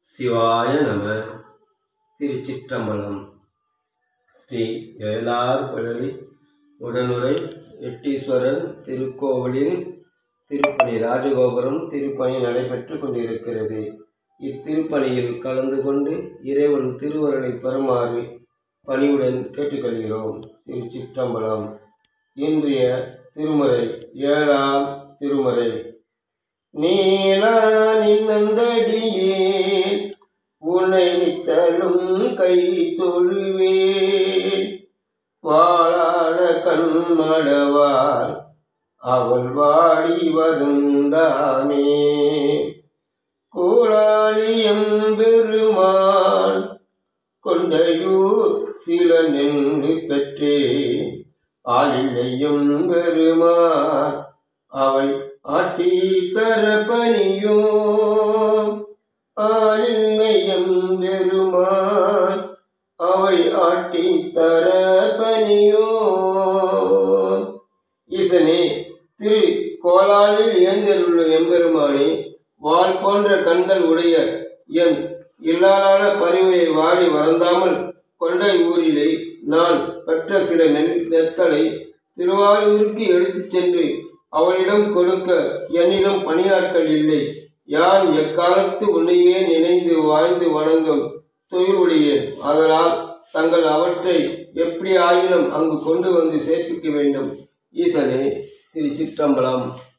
சிவாய நம திருச்சிற்றம்பலம் ஸ்ரீ ஏலார் குழலி உடனுரை எட்டீஸ்வரர் திருக்கோவிலின் திருப்பணி ராஜகோபுரம் திருப்பணி நடைபெற்று கொண்டிருக்கிறது இத்திருப்பணியில் கலந்து கொண்டு இறைவன் திருவருளை பெறுமாறு பணிவுடன் கேட்டுக்கொள்கிறோம் திருச்சிற்றம்பலம் இன்றைய திருமுறை ஏழாம் திருமுறை நீலா நின்னந்தடியே உன்னை நித்தலும் கை தொழுவேன் வாழான கண்மடவார் அவள் வாடி வருந்தாமே கோளாளியம் பெருமான் கொண்டையூர் சில நின்று பெற்றே ஆளில்லையும் பெருமான் அவள் ஆட்டி தரப்பணியோ ஆளில்லையும் பெருமான் அவை ஆட்டி தரப்பணியோ ஈசனே திரு கோலாலில் இயந்திருள்ள எம்பெருமானே வாள் போன்ற கண்கள் உடைய என் இல்லாத பரிவையை வாடி வருந்தாமல் கொண்டை ஊரிலே நான் பெற்ற சில நெல் நெற்களை திருவாரூருக்கு எடுத்துச் சென்று அவளிடம் கொடுக்க என்னிடம் பணியாட்கள் இல்லை யான் எக்காலத்து உன்னையே நினைந்து வாழ்ந்து வணங்கும் தொழிலுடையேன் அதனால் தங்கள் அவற்றை எப்படி ஆயினும் அங்கு கொண்டு வந்து சேர்ப்பிக்க வேண்டும் ஈசனே திருச்சிற்றம்பலம்